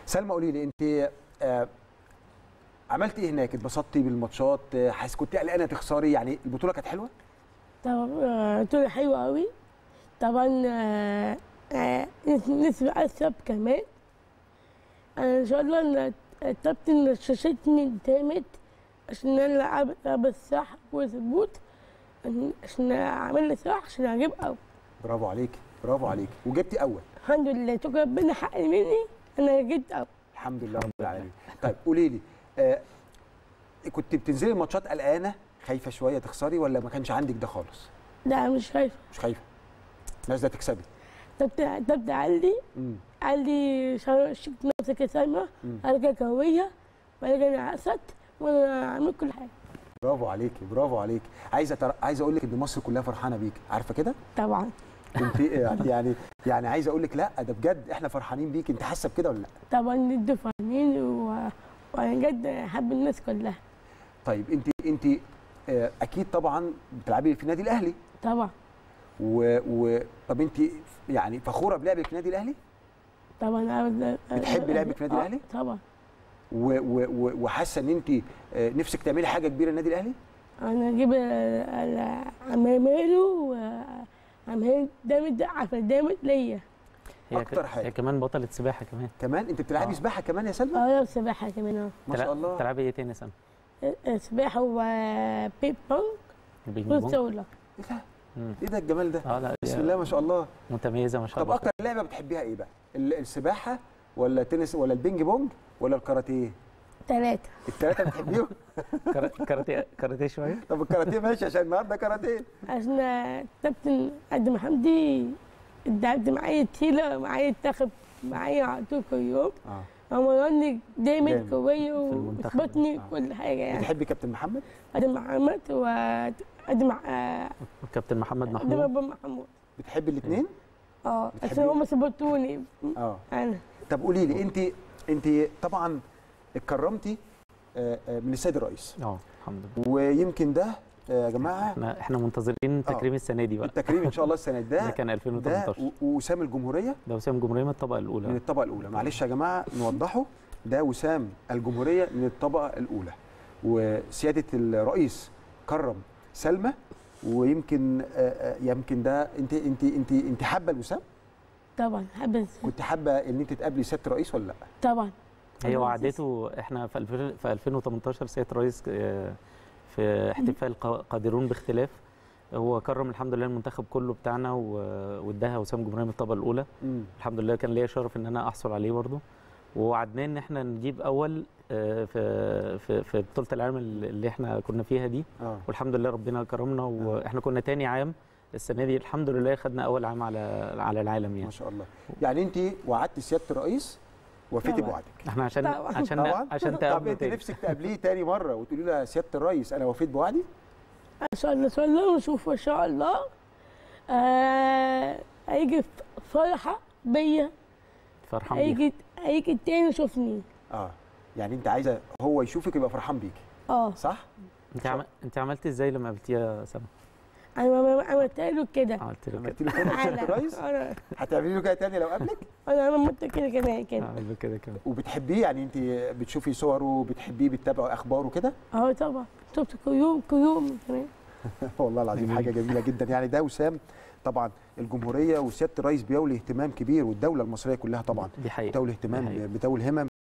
سلمى قولي لي انت آه عملت ايه هناك اتبسطتي بالماتشات آه، حاسس كنت قلقانه تخسري يعني البطوله كانت حلوه طبعا آه، طول حلوة أوي طبعا آه، آه، نسبة أسب كمان أنا إن شاء الله أنا الكابتن شاشتني جامد عشان أنا ألعب ألعب الصح وثبوت عشان أعمل لي صح عشان أجيب أول برافو عليكي برافو عليكي وجبتي اول الحمد لله شكرا ربنا حق مني أنا جبت أول الحمد لله رب العالمين طيب قولي لي آه كنت بتنزلي الماتشات قلقانه خايفه شويه تخسري ولا ما كانش عندك ده خالص لا مش خايفة مش خايفه نازله تكسبي طب طب قال لي امم قال لي شا- شفت نفسك يا سلمى مم. أرجع قوية وأرجع أنا أسد وأنا أعمل كل حاجة برافو عليكي برافو عليكي عايزه تر... عايزه اقول لك ان مصر كلها فرحانه بيك عارفه كده طبعا انت يعني يعني عايز اقول لك لا ده بجد احنا فرحانين بيك انت حاسه بكده ولا لا طبعا ضد فاهمين و... وانا جد احب الناس كلها طيب انت انت آه، اكيد طبعا بتلعبي في النادي الاهلي طبعا و... و... طب انت يعني فخوره بلعبك في النادي الاهلي طبعا أنا- بتحبي لعبك في النادي آه، الأهلي؟ طبعا و... و... و... وحاسه ان انت آه، نفسك تعملي حاجه كبيره النادي الاهلي انا اجيب عماميرو وعمامير دامت عارفه دامت ليا هي أكتر ك- حاجة. هي كمان بطلة سباحة كمان كمان انت بتلعبي آه. سباحه كمان يا سلمى اه سباحه كمان اه ما شاء الله تلعبي ايه تاني سنة؟ آه، سباحه وبيب بونج البينج بونج؟ وسوله ايه ده مم. ايه ده الجمال ده اه لا بسم هي الله ما شاء الله متميزة ما شاء طب الله اكتر لعبه بتحبيها ايه بقى ال- السباحه ولا التنس ولا البينج بونج ولا الكاراتيه ثلاثه الثلاثه بتحبيهم كرا- كاراتيه كاراتيه شوية طب الكاراتيه ماشي عشان النهارده كاراتيه عشان كابتن قدم حمدي اتدربت معايا تيلة معايا اتاخد معايا على طول كل يوم اه عمراني جامد. دايما قوية المنتخب. وبتبطني آه. كل حاجة يعني بتحبي كابتن محمد قدم محمد وقدم آه، كابتن محمد قدم محمود أبو محمود بتحبي الاثنين اه بتحبي- عشان هم سبورتوني اه انا طب قولي لي انت انت طبعا اتكرمتي آه، آه، من السيد الرئيس اه الحمد لله ويمكن ده آه، يا جماعه احنا احنا منتظرين تكريم السنة دي بقى التكريم ان شاء الله السنه ده ده كان ده 2018 و- وسام الجمهوريه ده وسام جمهورية من الطبقة من الأولى الطبقه الاولى معلش يا جماعه نوضحه ده وسام الجمهوريه من الطبقه الاولى وسياده الرئيس كرم سلمى ويمكن آه، آه، يمكن ده انت انت انت انت حابه الوسام طبعا حابب كنت حابه ان انت تقابلي سياده الرئيس ولا لا طبعا هي أنا وعدته احنا في 2000 في 2018 سياده الرئيس آه، في احتفال قا- قادرون باختلاف هو كرم الحمد لله المنتخب كله بتاعنا و- واداها وسام جمهوريه من الطبقه الاولى امم الحمد لله كان ليا شرف ان انا احصل عليه برضه ووعدناه ان احنا نجيب اول آه، في في في بطوله العالم اللي احنا كنا فيها دي اه والحمد لله ربنا كرمنا واحنا كنا تاني عام السنه دي الحمد لله خدنا اول عام على على العالم ما يعني شاء الله يعني انت وعدت سياده الرئيس وفيتي طبعا. بوعدك احنا عشان طبعا. عشان طبعا عشان طب تقابلنا انت تاني نفسك تقابليه تاني مره وتقولي له يا سياده الرئيس انا وفيت بوعدي ان شاء الله ان شاء الله ونشوف ان شاء الله آه هيجي فرحة بيا فرحان بيها هيجي هيجي تاني يشوفني اه يعني انت عايزه هو يشوفك يبقى فرحان بيكي اه صح انت عم... انت عملتي ازاي لما قابلتيها يا سما انا عملت له كده عملت له كده عملت له كده يا سياده الرئيس انا هتعملي له كده تاني لو قابلك انا عملت كده كمان كده عمل له كده كده وبتحبيه يعني انت بتشوفي صوره بتحبيه بتتابعي اخباره كده اه طبعا شفت كل يوم كل يوم كمان والله العظيم حاجه جميله جدا يعني ده وسام طبعا الجمهوريه وسياده الرئيس بيولي اهتمام كبير والدوله المصريه كلها طبعا دي حقيقه بتولي دي اهتمام حقيقة. بتولي همم